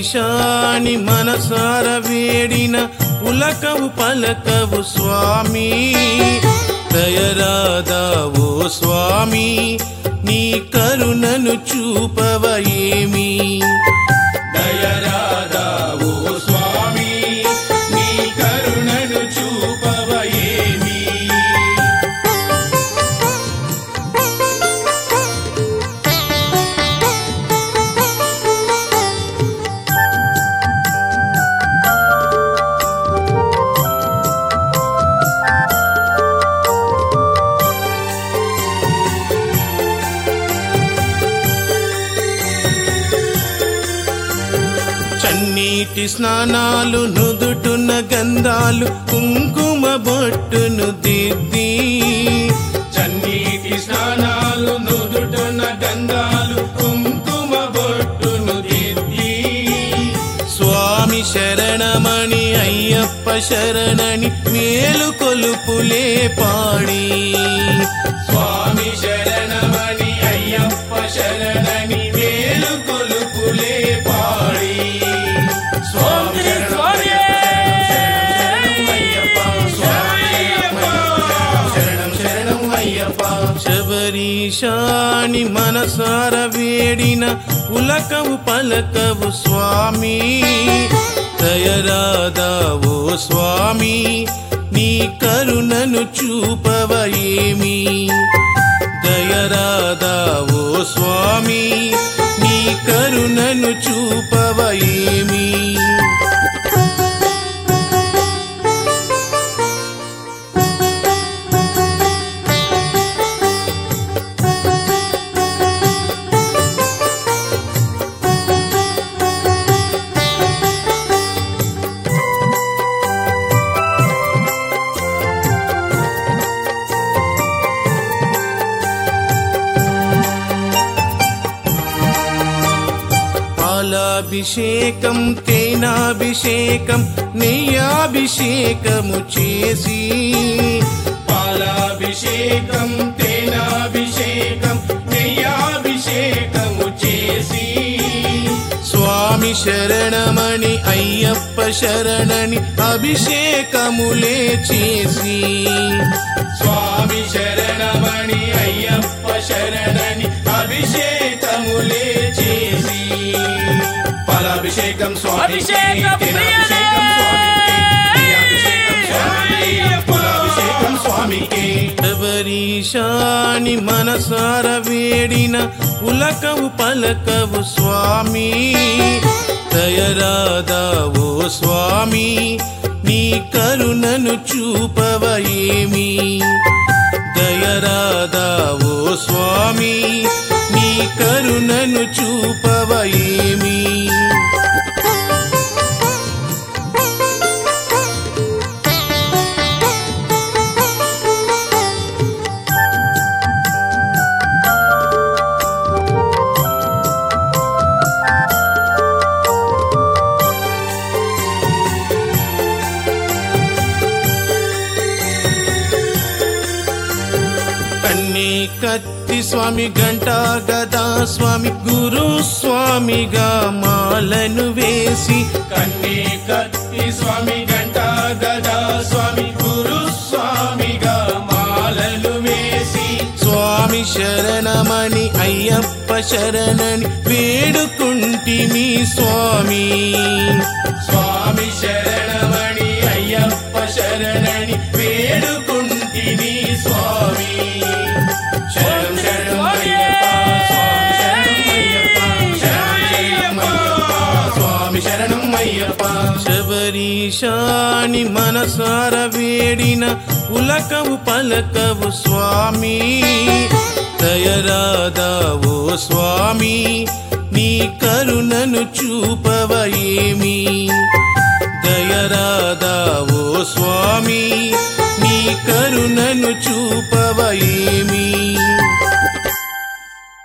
శబరీషాని మనసార వేడిన పులకవు పలకవు స్వామి దయరాదావో స్వామి నీ కరుణను చూపవ ఏమి దయరాదావో స్వామి నీ కరుణను చూపవ ఏమి చన్నీటి స్నానాలు నుదుటున గంధాలు కుంకుమ బొట్టును దిద్ది చన్నీటి స్నానాలు నుదుటున గంధాలు కుంకుమ బొట్టును దిద్ది స్వామి శరణమణి అయ్యప్ప శరణని మేలు కొలుపులే పాడి స్వామి శరణమణి అయ్యప్ప శరణని మేలు కొలుపులే పాడి స్వామి శరణం శరణం అయ్యప్ప శబరీషాని మనసార వేడిన పులకవు పలకవు స్వామి దయరాదావో స్వామి నీ కరుణను చూపవ ఏమి దయరాదావో స్వామి నీ కరుణను చూపవ ఏమి పాలాభిషేకం తేనాభిషేకం నెయ్యాభిషేకము చేసి పాలాభిషేకం తేనాభిషేకం నెయ్యాభిషేకము చేసి స్వామి శరణమణి అయ్యప్ప శరణని అభిషేకములే చేసి స్వామి శరణమణి అయ్యప్ప శరణని అభిషేకములే చేసి పాలాభిషేకం స్వామి అభిషేకం ప్రియనే! శబరీషాని మనసార వేడిన పులకవు పలకవు స్వామి దయరాదావో స్వామి నీ కరుణను చూపవ ఏమి దయరాదావో స్వామి నీ కరుణను చూపవ ఏమి కన్నీ కత్తి స్వామి గంటా గదా స్వామి గురు స్వామిగా మాలను వేసి కన్నీ కత్తి స్వామి గంటా గదా స్వామి గురు స్వామిగా మాలను వేసి స్వామి శరణమని అయ్యప్ప శరణని వేడుకుంటిమి స్వామి స్వామి శరణమని అయ్యప్ప శరణని వేడుకుంటిమి స్వామి శరణం శరణం అయ్యప్ప స్వామి శరణం అయ్యప్ప శబరీషాని మనసార వేడిన పులకవు పలకవు స్వామి దయరాదావో స్వామి నీ కరుణను చూపవ ఏమి దయరాదావో స్వామి నీ కరుణను చూపవ ఏమి